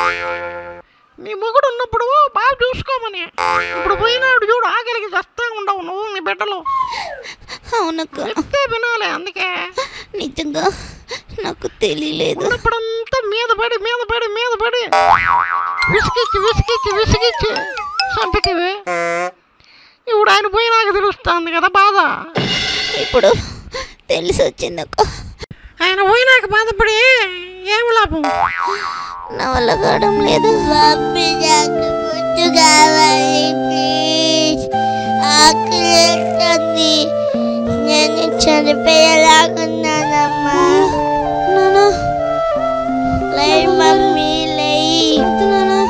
నీ మొగుడు ఉన్నప్పుడు బాగా చూసుకోమని ఇప్పుడు పోయినాడు చూడు ఆకలికి చస్తా ఉండవు నువ్వు నీ బిడ్డలు అవునక్క చెప్తే వినాలి అందుకే నిజంగా నాకు తెలియలేదు ఉన్నప్పుడంతా మీద పడి మీద పడి మీద పడి విసిగిచ్చి విసిగిచ్చి విసిగిచ్చి చంపితివి ఇప్పుడు ఆయన పోయినాక తెలుస్తుంది కదా బాధ ఇప్పుడు తెలిసి వచ్చిందక్క ఆయన పోయినాక బాధపడి ఏమి లాభం నా వల్ల కావడం లేదు మమ్మీ నాకు గుడ్డు కావాలి ప్లీజ్ ఆకలిస్తుంది నేను చనిపోయేలాగున్నానమ్మా నానా లై మమ్మీ లై నానా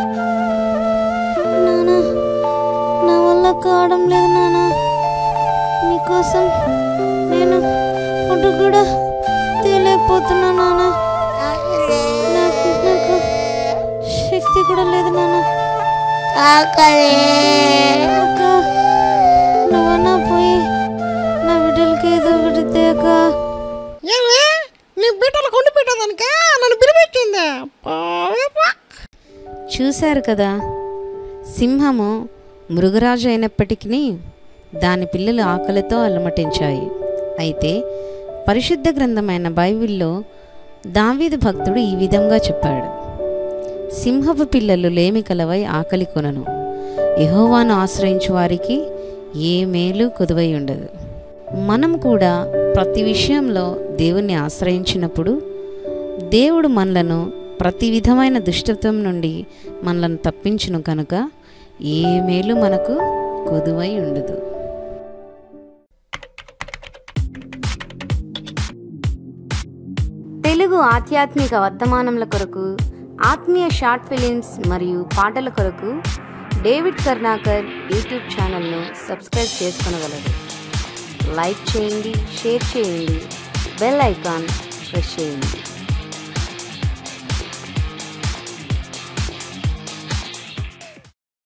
నానా నా వల్ల కావడం లేదు నానా నీకోసం నేను ఫుడ్ కూడా తీయలేకపోతున్నా నానా నాకు నాకు శక్తి కూడా లేదు నాన్న ఆకలి అక్క నువ్వన్నా పోయి నా బిడ్డలకి ఏదో ఒకటి తేక ఏమి నీ బిడ్డలు కొండి పెట్టేదానికా నన్ను పిలిపించింది పాపా. చూశారు కదా సింహము మృగరాజు అయినప్పటికీ దాని పిల్లలు ఆకలితో అలమటించాయి అయితే పరిశుద్ధ గ్రంథమైన బైబిల్లో దావీదు భక్తుడు ఈ విధంగా చెప్పాడు సింహపు పిల్లలు లేమి కలవై ఆకలి కొనను యెహోవాను ఆశ్రయించు వారికి ఏ మేలు కుదువై ఉండదు మనం కూడా ప్రతి విషయంలో దేవుణ్ణి ఆశ్రయించినప్పుడు దేవుడు మనలను ప్రతి విధమైన దుష్టత్వం నుండి మనలను తప్పించును కనుక ఏ మేలు మనకు కొదువై ఉండదు తెలుగు ఆధ్యాత్మిక వర్తమానముల కొరకు ఆత్మీయ షార్ట్ ఫిలిమ్స్ మరియు పాటల కొరకు డేవిడ్ కర్ణాకర్ యూట్యూబ్ ఛానల్ను సబ్స్క్రైబ్ చేసుకొనగలరు లైక్ చేయండి షేర్ చేయండి బెల్ ఐకాన్ ప్రెస్ చేయండి